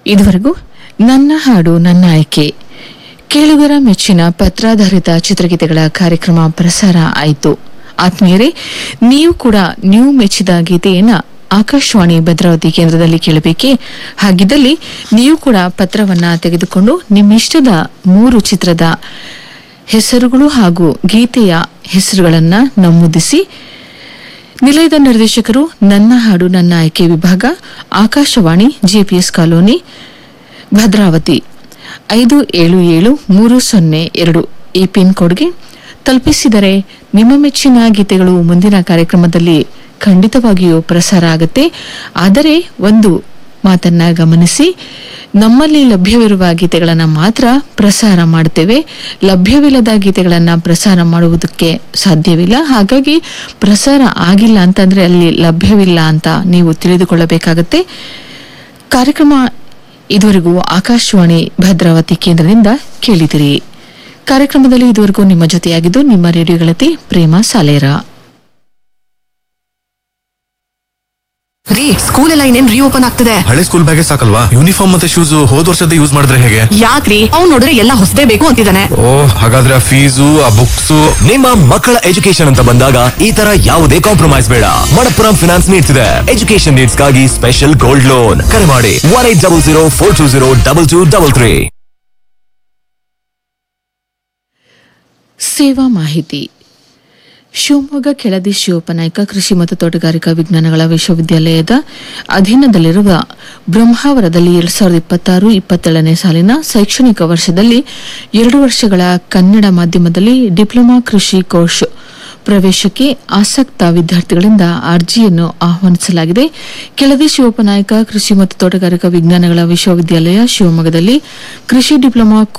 ಇದುವರೆಗೂ ನನ್ನ ಹಾಡು ನನ್ನ ಆಯ್ಕೆ ಕೇಳುಗರ ಮೆಚ್ಚಿನ ಪತ್ರಾಧಾರಿತ ಚಿತ್ರಗೀತೆಗಳ ಕಾರ್ಯಕ್ರಮ ಪ್ರಸಾರ ಆಯಿತು ಆತ್ಮೀಯರೇ ನೀವು ಕೂಡ ನೀವು ಮೆಚ್ಚಿದ ಗೀತೆಯನ್ನ ಆಕಾಶವಾಣಿ ಭದ್ರಾವತಿ ಕೇಂದ್ರದಲ್ಲಿ ಕೇಳಬೇಕೇ ಹಾಗಿದ್ದಲ್ಲಿ ನೀವು ಕೂಡ ಪತ್ರವನ್ನ ತೆಗೆದುಕೊಂಡು ನಿಮ್ಮಿಷ್ಟದ ಮೂರು ಚಿತ್ರದ ಹೆಸರುಗಳು ಹಾಗೂ ಗೀತೆಯ ಹೆಸರುಗಳನ್ನ ನಮೂದಿಸಿ ನಿಲಯದ ನಿರ್ದೇಶಕರು ನನ್ನ ಹಾಡು ನನ್ನ ಆಯ್ಕೆ ವಿಭಾಗ ಆಕಾಶವಾಣಿ ಜೆಪಿಎಸ್ ಕಾಲೋನಿ ಭದ್ರಾವತಿ ಐದು ಏಳು ಏಳು ಮೂರು ಸೊನ್ನೆ ಎರಡು ಈ ಪಿನ್ ಕೋಡ್ಗೆ ತಲುಪಿಸಿದರೆ ನಿಮ್ಮ ಮೆಚ್ಚಿನ ಗೀತೆಗಳು ಮುಂದಿನ ಕಾರ್ಯಕ್ರಮದಲ್ಲಿ ಖಂಡಿತವಾಗಿಯೂ ಪ್ರಸಾರ ಆಗುತ್ತೆ ಆದರೆ ಒಂದು ಮಾತನ್ನ ಗಮನಿಸಿ ನಮ್ಮಲ್ಲಿ ಲಭ್ಯವಿರುವ ಗೀತೆಗಳನ್ನು ಮಾತ್ರ ಪ್ರಸಾರ ಮಾಡುತ್ತೇವೆ ಲಭ್ಯವಿಲ್ಲದ ಗೀತೆಗಳನ್ನು ಪ್ರಸಾರ ಮಾಡುವುದಕ್ಕೆ ಸಾಧ್ಯವಿಲ್ಲ ಹಾಗಾಗಿ ಪ್ರಸಾರ ಆಗಿಲ್ಲ ಅಂತಂದ್ರೆ ಅಲ್ಲಿ ಲಭ್ಯವಿಲ್ಲ ಅಂತ ನೀವು ತಿಳಿದುಕೊಳ್ಳಬೇಕಾಗತ್ತೆ ಕಾರ್ಯಕ್ರಮ ಇದುವರೆಗೂ ಆಕಾಶವಾಣಿ ಭದ್ರಾವತಿ ಕೇಂದ್ರದಿಂದ ಕೇಳಿದಿರಿ ಕಾರ್ಯಕ್ರಮದಲ್ಲಿ ಇದುವರೆಗೂ ನಿಮ್ಮ ಜೊತೆಯಾಗಿದ್ದು ನಿಮ್ಮ ರೇಡಿಯೋ ಗೆಳತಿ ಪ್ರೇಮ ಸಾಲೇರ ರೀ ಸ್ಕೂಲ್ ಎಲ್ಲ ಇನ್ನೇನ್ ರೀಓಪನ್ ಆಗ್ತದೆ ಹಳೆ ಸ್ಕೂಲ್ ಬ್ಯಾಗೆ ಸಾಕಲ್ವಾ ಯೂನಿಫಾರ್ಮ್ ಮತ್ತೆ ಶೂಸ್ ಹೋದ್ ವರ್ಷದ ಯೂಸ್ ಮಾಡಿದ್ರೆ ಹೇಗೆ ಯಾಕ್ರಿ ಅವ್ನ್ ನೋಡಿದ್ರೆ ಎಲ್ಲ ಹೊಸದೇ ಬೇಕು ಅಂತಿದ್ದಾನೆ ಓ ಹಾಗಾದ್ರೆ ಆ ಫೀಸು ಆ ಬುಕ್ಸ್ ನಿಮ್ಮ ಮಕ್ಕಳ ಎಜುಕೇಶನ್ ಅಂತ ಬಂದಾಗ ಈ ತರ ಯಾವುದೇ ಕಾಂಪ್ರಮೈಸ್ ಬೇಡ ಮಣಪ್ಪುರಂ ಫಿನಾನ್ಸ್ ನೀಡ್ತಿದೆ ಎಜುಕೇಶನ್ ನೀಡ್ಸ್ ಗಾಗಿ ಸ್ಪೆಷಲ್ ಗೋಲ್ಡ್ ಲೋನ್ ಕರೆ ಮಾಡಿ one eight double zero four two zero double two double three ಸೇವಾ ಮಾಹಿತಿ ಶಿವಮೊಗ್ಗ ಕೆಳದಿ ಶಿವೋಪನಾಯಕ ಕೃಷಿ ಮತ್ತು ತೋಟಗಾರಿಕಾ ವಿಜ್ಞಾನಗಳ ವಿಶ್ವವಿದ್ಯಾಲಯದ ಅಧೀನದಲ್ಲಿರುವ ಬ್ರಹ್ಮಾವರದಲ್ಲಿ ಎರಡ್ ಸಾವಿರದ ಇಪ್ಪತ್ತಾರು ಇಪ್ಪತ್ತೇಳನೇ ಸಾಲಿನ ಶೈಕ್ಷಣಿಕ ವರ್ಷದಲ್ಲಿ ಎರಡು ವರ್ಷಗಳ ಕನ್ನಡ ಮಾಧ್ಯಮದಲ್ಲಿ ಡಿಪ್ಲೊಮಾ ಕೃಷಿ ಕೋರ್ಸ್ ಪ್ರವೇಶಕ್ಕೆ ಆಸಕ್ತ ವಿದ್ಯಾರ್ಥಿಗಳಿಂದ ಅರ್ಜಿಯನ್ನು ಆಹ್ವಾನಿಸಲಾಗಿದೆ ಕೆಳದಿ ಶಿವೋಪನಾಯಕ ಕೃಷಿ ಮತ್ತು ತೋಟಗಾರಿಕಾ ವಿಜ್ಞಾನಗಳ ವಿಶ್ವವಿದ್ಯಾಲಯ ಶಿವಮೊಗ್ಗದಲ್ಲಿ ಕೃಷಿ ಡಿಪ್ಲೊಮಾ